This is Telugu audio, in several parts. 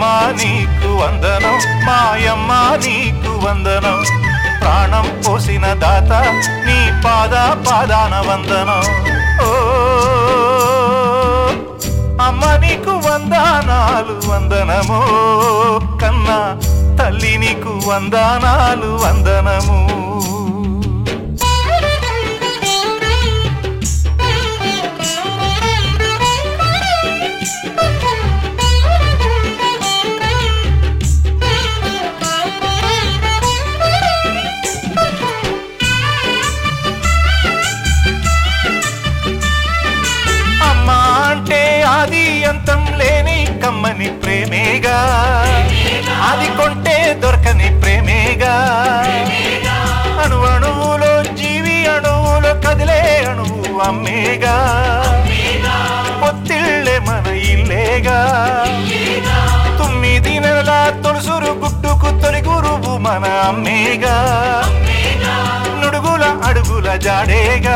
నీకు వందనం మాయమ్మ నీకు వందనం ప్రాణం పోసిన దాత నీ పాద పాదాన వందనం ఓ అమ్మ నీకు వందనాలు వందనము కన్నా తల్లి నీకు వందనాలు వందనము అమ్మ అంటే ఆది అంతం లేని కమ్మని ప్రేమేగా అది కొంటే దొరకని ప్రేమేగా అణు అణువులో జీవి అణువులో కదిలే అణువు అమ్మేగా పొత్తిళ్ళే మన ఇల్లేగా తొమ్మిది నెలల తొలుసురు గుట్టుకు తొలి గురువు మన అమ్మేగా నుడుగుల అడుగుల జాడేగా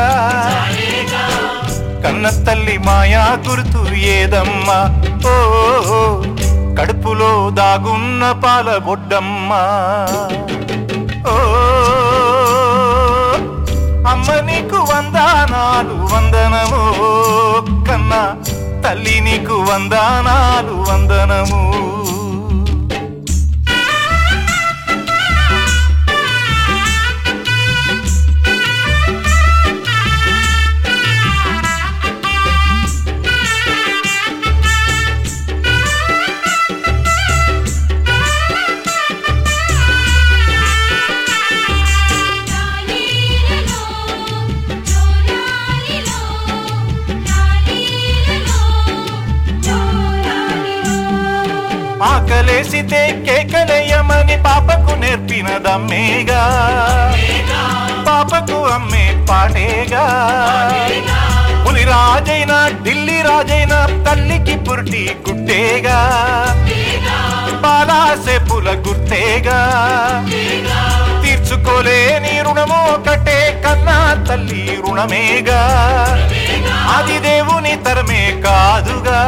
కన్న తల్లి మాయా గుర్తు ఏదమ్మా ఓ ఓ, కడుపులో దాగున్న పాల బొడ్డమ్మా ఓ అమ్మ నీకు వందనాలు వందనము కన్నా తల్లి నీకు వందనాలు వందనము లాలీలలో జోలాలిలో లాలీలలో జోలాలిలో ఆకలేసితే కేకలేయమని పాపకు నేర్పినదమ్మేగా పాపకు అమ్మే పాటేగా పులి రాజైన ఢిల్లీ రాజైన తల్లికి పురిటి గుట్టేగా బాలాసేపుల గుర్తేగా తీర్చుకోలేని రుణము ఒకటే కన్నా తల్లి రుణమేగా అది దేవుని తరమే కాదుగా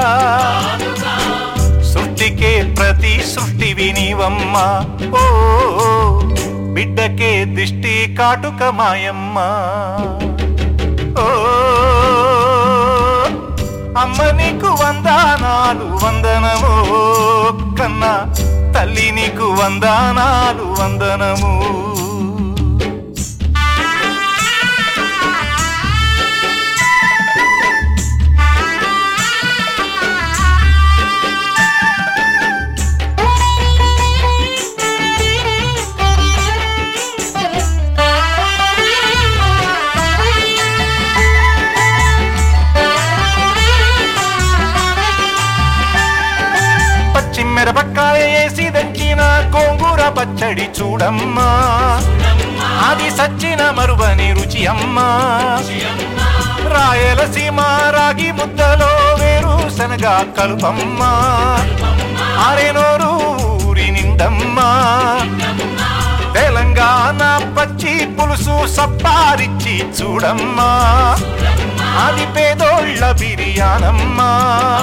సృష్టికే ప్రతి సృష్టి వినివమ్మ ఓ ఓ, బిడ్డకే దిష్టి కాటుక మాయమ్మ ఓ అమ్మ నీకు వందనాలు వందనము కన్నా తల్లి నీకు వందనాలు వందనము పచ్చిమిరపకాయ వేసి దంచిన గోంగూర పచ్చడి చూడమ్మా అది సచ్చిన మరువని రుచి అమ్మా రాయలసీమ రాగి ముద్దలో వేరు శనగ కలుపమ్మా ఆరేనోరు ఊరి నిండమ్మా తెలంగాణ పచ్చి పులుసు సప్పారిచ్చి చూడమ్మా అది పేదోళ్ళ బిర్యానమ్మా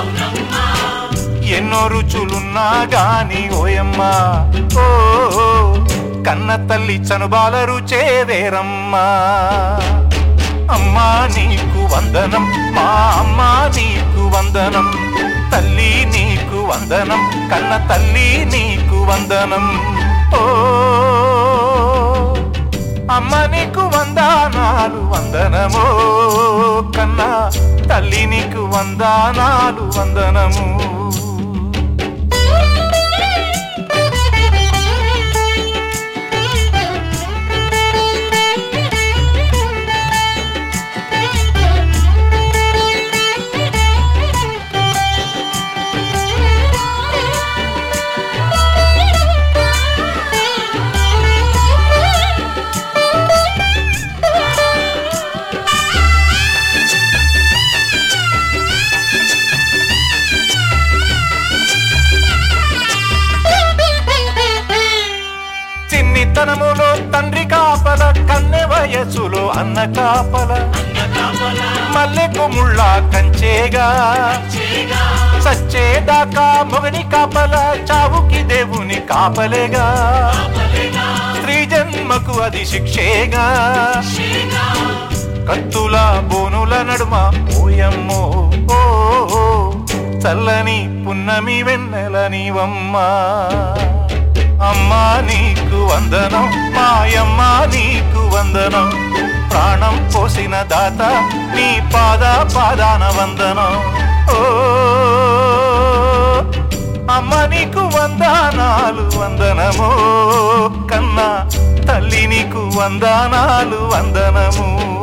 ఎన్నో రుచులున్నా గాని ఓయమ్మా ఓ ఓ, కన్న తల్లి చనుబాల రుచే వేరమ్మా అమ్మా నీకు వందనం మా అమ్మా నీకు వందనం తల్లి నీకు వందనం కన్న తల్లి నీకు వందనం ఓ అమ్మ నీకు వందనాలు వందనము కన్నా తల్లి నీకు వందనాలు వందనము చిన్నితనములో తండ్రి కాపల కన్నె వయసులో అన్న కాపల మల్లెకు ముళ్ళ కంచేగా సచ్చేదాకా మొగని కాపల చావుకి దేవుని కాపలేగా స్త్రీ జన్మకు అది శిక్షేగా కత్తుల బోనుల నడుమ ఓయమ్మో ఓ ఓ, చల్లని పున్నమి వెన్నెల నీవమ్మా అమ్మా నీకు వందనం మాయమ్మ నీకు వందనం ప్రాణం పోసిన దాత నీ పాద పాదాన వందనం ఓ అమ్మ నీకు వందనాలు వందనము కన్నా తల్లి నీకు వందనాలు వందనము